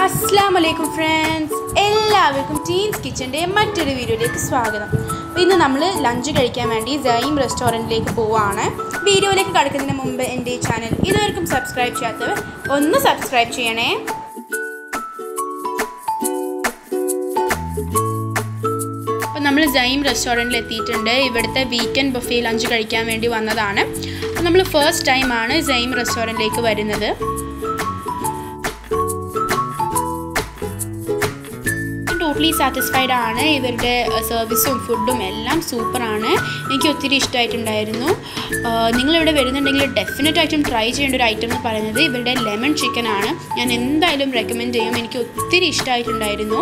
അസ്സാം വലൈക്കും ഫ്രണ്ട്സ് എല്ലാവർക്കും ടീൻസ് കിച്ചൻ്റെ മറ്റൊരു വീഡിയോയിലേക്ക് സ്വാഗതം അപ്പോൾ ഇന്ന് നമ്മൾ ലഞ്ച് കഴിക്കാൻ വേണ്ടി ജൈം റെസ്റ്റോറൻറ്റിലേക്ക് പോവുകയാണ് വീഡിയോയിലേക്ക് കടക്കുന്നതിന് മുമ്പ് എൻ്റെ ഈ ചാനൽ ഇതുവരെക്കും സബ്സ്ക്രൈബ് ചെയ്യാത്തവർ ഒന്ന് സബ്സ്ക്രൈബ് ചെയ്യണേ അപ്പോൾ നമ്മൾ ജൈം റെസ്റ്റോറൻറ്റിൽ എത്തിയിട്ടുണ്ട് ഇവിടുത്തെ വീക്കെൻഡ് ബൊഫേ ലഞ്ച് കഴിക്കാൻ വേണ്ടി വന്നതാണ് അപ്പോൾ നമ്മൾ ഫസ്റ്റ് ടൈമാണ് ജൈം റെസ്റ്റോറൻറ്റിലേക്ക് വരുന്നത് ടോട്ടലി സാറ്റിസ്ഫൈഡ് ആണ് ഇവരുടെ സർവീസും ഫുഡും എല്ലാം സൂപ്പറാണ് എനിക്ക് ഒത്തിരി ഇഷ്ടമായിട്ടുണ്ടായിരുന്നു നിങ്ങളിവിടെ വരുന്നുണ്ടെങ്കിൽ ഡെഫിനറ്റ് ആയിട്ടും ട്രൈ ചെയ്യേണ്ട ഒരു ഐറ്റം എന്ന് പറയുന്നത് ഇവരുടെ ലെമൺ ചിക്കൻ ആണ് ഞാൻ എന്തായാലും റെക്കമെൻഡ് ചെയ്യും എനിക്ക് ഒത്തിരി ഇഷ്ടമായിട്ടുണ്ടായിരുന്നു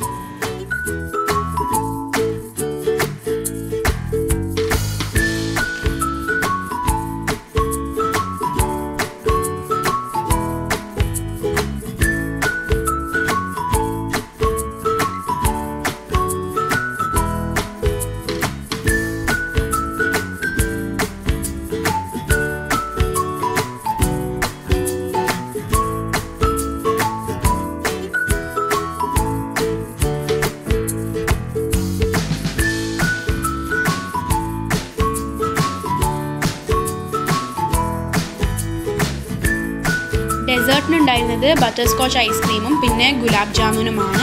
ഡെസേർട്ടിനുണ്ടായിരുന്നത് ബട്ടർ സ്കോച്ച് ഐസ്ക്രീമും പിന്നെ ഗുലാബ് ജാമുനുമാണ്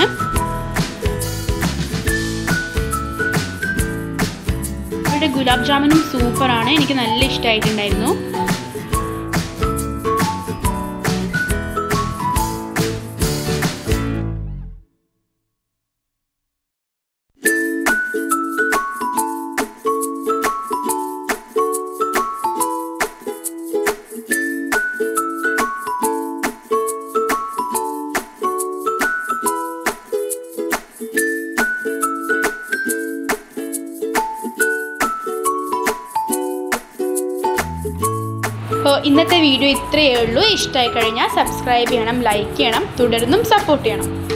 ഇവിടെ ഗുലാബ് ജാമുനും സൂപ്പറാണ് എനിക്ക് നല്ല ഇഷ്ടമായിട്ടുണ്ടായിരുന്നു അപ്പോൾ ഇന്നത്തെ വീഡിയോ ഇത്രയേ ഉള്ളൂ ഇഷ്ടമായി കഴിഞ്ഞാൽ സബ്സ്ക്രൈബ് ചെയ്യണം ലൈക്ക് ചെയ്യണം തുടർന്നും സപ്പോർട്ട് ചെയ്യണം